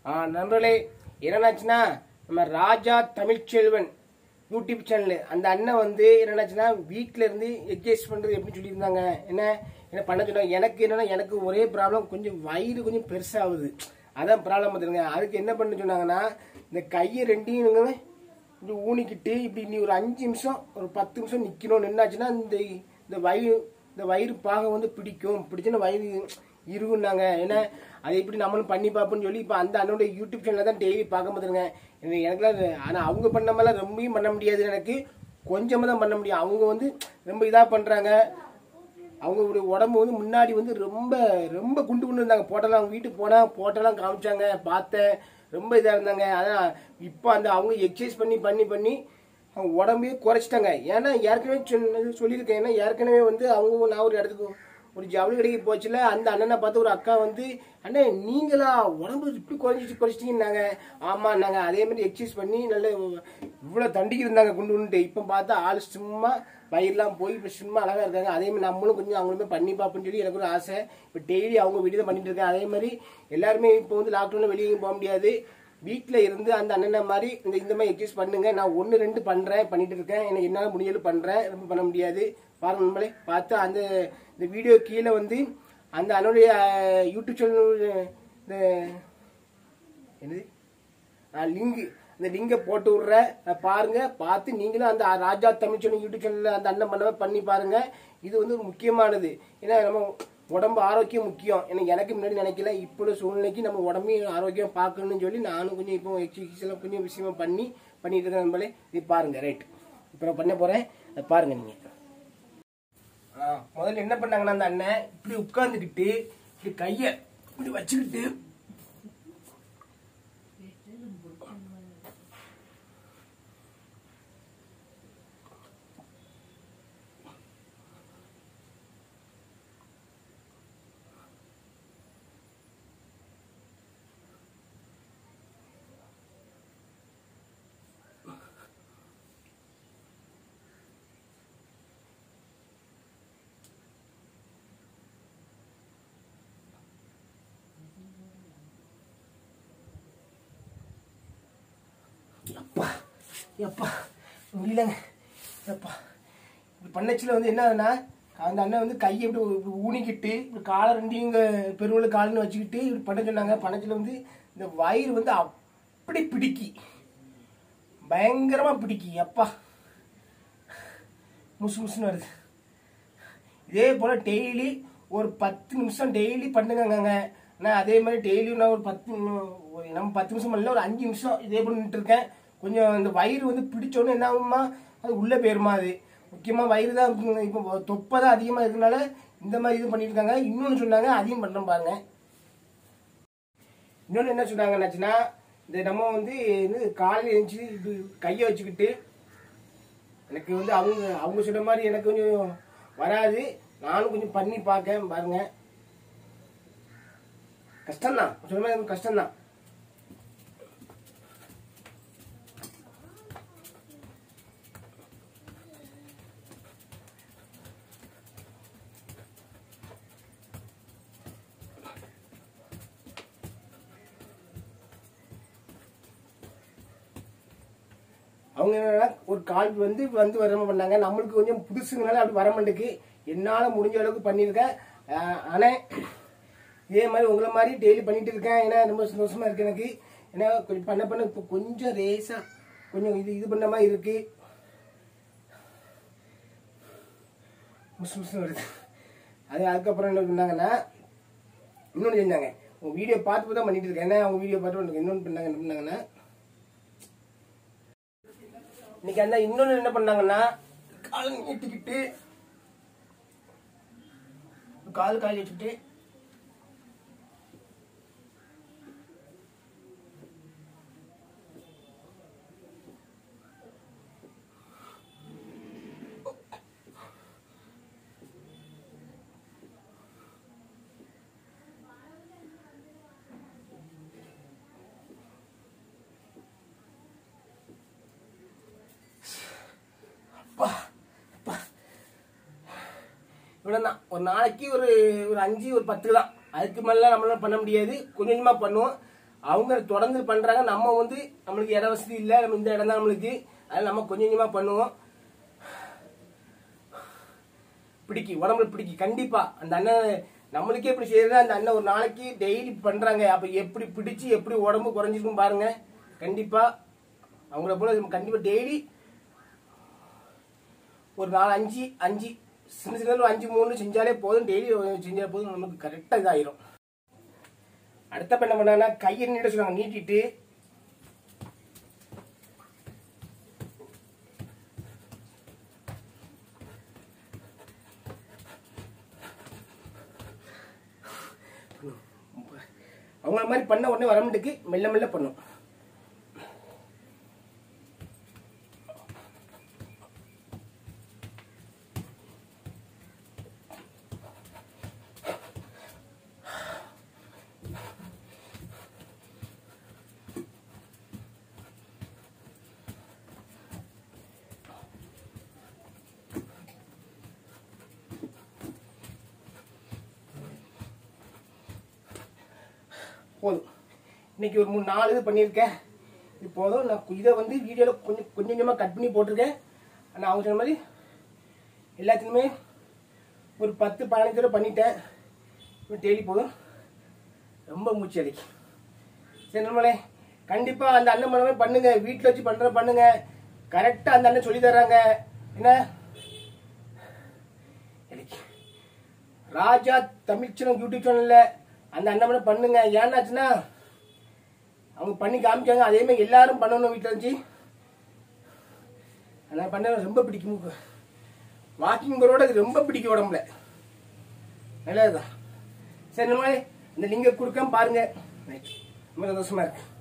ஆ நண்பர்களே என்னன்னாச்சுன்னா நம்ம ராஜா Tamilselvan YouTube channel அந்த அண்ணன் வந்து என்னன்னாச்சுன்னா வீட்டில இருந்து எக்ஸசைஸ் பண்றது எப்படி சொல்லியிருந்தாங்க என்ன என்ன பண்ண சொன்னாங்க எனக்கு என்னன்னா எனக்கு ஒரே ப்ராப்ளம் கொஞ்சம் வயிறு கொஞ்சம் பெருசாகுது அதான் ப்ராப்ளம் பார்த்துருங்க அதுக்கு என்ன பண்ண சொன்னாங்கன்னா இந்த கையை ரெண்டையும் நீங்க இப்படி ஊனிக்கிட்டு இப்படி நீ ஒரு அஞ்சு நிமிஷம் ஒரு பத்து நிமிஷம் நிக்கணும் என்னாச்சுன்னா இந்த இந்த வயிறு இந்த வயிறு பாகம் வந்து பிடிக்கும் பிடிச்சுன்னா வயிறு இருக்குன்னாங்க ஏன்னா அதை எப்படி நம்மளும் பண்ணி பார்ப்போம்னு சொல்லி இப்போ அந்த அண்ணனுடைய யூடியூப் சேனலில் தான் டெய்லி பார்க்க பார்த்துருங்க எனக்கு எனக்குலாம் ஆனால் அவங்க பண்ண மாதிரிலாம் ரொம்பவும் பண்ண முடியாது எனக்கு கொஞ்சமாக தான் பண்ண முடியும் அவங்க வந்து ரொம்ப இதாக பண்ணுறாங்க அவங்களுடைய உடம்பு வந்து முன்னாடி வந்து ரொம்ப ரொம்ப குண்டு குண்டு இருந்தாங்க போட்டெல்லாம் அவங்க வீட்டுக்கு போனால் போட்டெல்லாம் காமிச்சாங்க பார்த்தேன் ரொம்ப இதாக இருந்தாங்க அதான் இப்போ அந்த அவங்க எக்ஸசைஸ் பண்ணி பண்ணி பண்ணி அவங்க உடம்பையே குறைச்சிட்டாங்க ஏன்னா ஏற்கனவே சொன்ன- சொல்லியிருக்கேன் ஏன்னா ஏற்கனவே வந்து அவங்க நான் ஒரு இடத்துக்கு ஒரு ஜவுளி கடைக்கு போச்சுல அந்த அண்ணனை பார்த்து ஒரு அக்கா வந்து அண்ணே நீங்களா உடம்பு இப்படி குறைஞ்சிச்சு குறைச்சிட்டீங்கன்னாங்க ஆமா நாங்க அதே மாதிரி எக்ஸசைஸ் பண்ணி நல்ல இவ்வளவு தண்டிக்கு இருந்தாங்க குண்டு குண்டு இப்போ பார்த்தா ஆள் சும்மா வயிறுலாம் போய் இப்போ சும்மா அழகா இருக்காங்க அதே மாதிரி நம்மளும் கொஞ்சம் அவங்களுமே பண்ணி பார்ப்போம்னு சொல்லி எனக்கு ஒரு ஆசை இப்போ டெய்லி அவங்க வீடியோ தான் பண்ணிட்டு இருக்கேன் அதே மாதிரி எல்லாருமே இப்போ வந்து லாக்டவுன்ல வெளியே போக முடியாது வீட்டில் இருந்து அந்த அண்ணனை மாதிரி இந்த இந்த மாதிரி எக்ஸசைஸ் பண்ணுங்க நான் ஒன்று ரெண்டு பண்ணுறேன் பண்ணிட்டு இருக்கேன் எனக்கு என்னால் முடியல பண்ணுறேன் ரொம்ப பண்ண முடியாது பாருங்க நம்மளே பார்த்து அந்த இந்த வீடியோ கீழே வந்து அந்த அண்ணனுடைய அஹ், யூடியூப் சேனல் இந்த என்னது லிங்க் அந்த லிங்கை போட்டு விடுற அஹ், பாருங்க பார்த்து நீங்களும் அந்த ராஜா தமிழ்ச்சொல்லும் யூடியூப் சேனல்ல அந்த அண்ணன் பண்ண பண்ணி பாருங்க இது வந்து ஒரு முக்கியமானது ஏன்னா நம்ம உடம்பு ஆரோக்கியம் முக்கியம் எனக்கு எனக்கு முன்னாடி நினைக்கல இப்போ உள்ள சூழ்நிலைக்கு நம்ம உடம்பையும் ஆரோக்கியம் பார்க்கணும்னு சொல்லி நானும் கொஞ்சம் இப்போ எக்ஸசைஸ் எல்லாம் கொஞ்சம் விஷயமா பண்ணி பண்ணிட்டு இருக்கேன் நம்மளே இது பாருங்க ரைட் இப்போ நான் பண்ண போறேன் அதை பாருங்க நீங்க ஆ, முதல்ல என்ன பண்ணாங்கன்னா அந்த அண்ணன் இப்படி உட்கார்ந்துக்கிட்டு இப்படி கைய இப்படி வச்சுக்கிட்டு அப்பா எப்பா முடியலங்க எப்பா இப்படி பண்ணச்சில் வந்து என்ன ஆகுதுன்னா அந்த அண்ணன் வந்து கையை இப்படி இப்படி ஊனிக்கிட்டு இப்படி காலை ரெண்டையும் இங்கே பெருவழ கால்னு வச்சுக்கிட்டு இப்படி பண்ண சொன்னாங்க பண்ணச்சில் வந்து இந்த வயிறு வந்து அப்படி பிடிக்கி பயங்கரமாக பிடிக்கி அப்பா முசு முசுன்னு வருது இதே போல் டெய்லி ஒரு பத்து நிமிஷம் டெய்லி பண்ணுங்கங்க நான் அதே மாதிரி டெய்லியும் நான் ஒரு பத்து நிமி- ஒரு நம்ம பத்து நிமிஷம் பண்ணல ஒரு அஞ்சு நிமிஷம் இதே போல் நின்றுட்டு இருக்கேன் கொஞ்சம் இந்த வயிறு வந்து பிடிச்சோன்னு என்ன ஆகுமா அது உள்ளே போயிருமா அது முக்கியமாக வயிறு தான் இருக்குங்க. இப்போ தொப்பை தான் அதிகமாக இருக்கனால இந்த மாதிரி இது பண்ணியிருக்காங்க இன்னொன்று சொன்னாங்க அதையும் பண்ணுறோம் பாருங்க இன்னொன்று என்ன சொன்னாங்க என்னாச்சுன்னா இந்த நம்ம வந்து இது காலையில் எழுந்துச்சு இது கையை வச்சுக்கிட்டு எனக்கு வந்து அவங்க அவங்க சொன்ன மாதிரி எனக்கு கொஞ்சம் வராது நானும் கொஞ்சம் பண்ணி பார்க்கேன் பாருங்க கஷ்டம்தான் சொன்ன மாதிரி எனக்கு கஷ்டம்தான் அவங்க என்னன்னா ஒரு கால் வந்து வந்து வர பண்ணாங்க நம்மளுக்கு கொஞ்சம் புதுசுங்கனால அப்படி வர மாட்டேக்கு என்னால் முடிஞ்ச அளவுக்கு பண்ணியிருக்கேன் ஆஹ் ஆனா இதே மாதிரி உங்களை மாதிரி டெய்லி பண்ணிட்டு இருக்கேன் ஏன்னா ரொம்ப சந்தோஷமா இருக்கு எனக்கு ஏன்னா கொஞ்சம் பண்ண பண்ண இப்போ கொஞ்சம் ரேஸா கொஞ்சம் இது இது பண்ண மாதிரி இருக்கு முசு முசு வருது அது அதுக்கப்புறம் என்ன பண்ணாங்கன்னா இன்னொன்று செஞ்சாங்க உங்க வீடியோ பார்த்து தான் பண்ணிட்டு இருக்கேன் ஏன்னா அவங்க வீடியோ பார்த்து இன்னொன்று பண்ணாங்க என்ன பண்ணாங்கன்னா இன்னைக்கு அந்த இன்னொன்று என்ன பண்ணாங்கன்னா கால் நீட்டிக்கிட்டு கால் கால் வச்சுட்டு அப்பா அப்பா இவ்வளோதான் ஒரு நாளைக்கு ஒரு ஒரு அஞ்சு ஒரு பத்து தான் அதுக்கு மேலே நம்மளால பண்ண முடியாது கொஞ்சம் கொஞ்சமாக பண்ணுவோம் அவங்க தொடர்ந்து பண்றாங்க நம்ம வந்து நம்மளுக்கு இட வசதி இல்லை நம்ம இந்த இடம் தான் நம்மளுக்கு அதனால நம்ம கொஞ்சம் கொஞ்சமா பண்ணுவோம் பிடிக்கி உடம்புல பிடிக்கி கண்டிப்பா அந்த அண்ணன் நம்மளுக்கே இப்படி செய்யறது அந்த அண்ணன் ஒரு நாளைக்கு டெய்லி பண்றாங்க அப்ப எப்படி பிடிச்சு எப்படி உடம்பு குறைஞ்சிருக்கும் பாருங்க கண்டிப்பா அவங்கள போல நம்ம கண்டிப்பா டெய்லி ஒரு நாலு அஞ்சு அஞ்சு சின்ன சின்ன ஒரு அஞ்சு மூணு செஞ்சாலே போதும் டெய்லி செஞ்சாலே போதும் நமக்கு கரெக்டா இதாயிரும் அடுத்த என்ன பண்ணாங்கன்னா கையை நீட்ட சொல்லுவாங்க நீட்டிட்டு அவங்கள மாதிரி பண்ண உடனே வர மாட்டேக்கு மெல்ல மெல்ல பண்ணும் போதும் இன்னைக்கு ஒரு மூணு நாலு இது பண்ணியிருக்கேன் இது போதும் நான் இதை வந்து வீடியோவில் கொஞ்சம் கொஞ்சம் கொஞ்சமாக கட் பண்ணி போட்டிருக்கேன் நான் அவங்க சொன்ன மாதிரி எல்லாத்துக்குமே ஒரு பத்து பதினஞ்சு தடவை பண்ணிட்டேன் டெய்லி போதும் ரொம்ப மூச்சு அடிக்கு சரி நம்மளே கண்டிப்பாக அந்த அண்ணன் பண்ண மாதிரி பண்ணுங்க வீட்டில் வச்சு பண்ணுற பண்ணுங்க கரெக்டாக அந்த அண்ணன் சொல்லி தர்றாங்க என்ன எனக்கு ராஜா தமிழ் சேனல் யூடியூப் சேனல்ல அந்த அண்ணன் பண்ணுங்க ஏன்னாச்சுன்னா அவங்க பண்ணி காமிச்சாங்க அதே மாதிரி எல்லாரும் பண்ணணும் வீட்டில் வச்சு நான் பண்ண ரொம்ப பிடிக்கும் வாக்கிங் போறோட அது ரொம்ப பிடிக்கும் உடம்புல நல்லதுதான் சரி நம்ம இந்த லிங்க கொடுக்காம பாருங்க ரைட் ரொம்ப சந்தோஷமா இருக்கு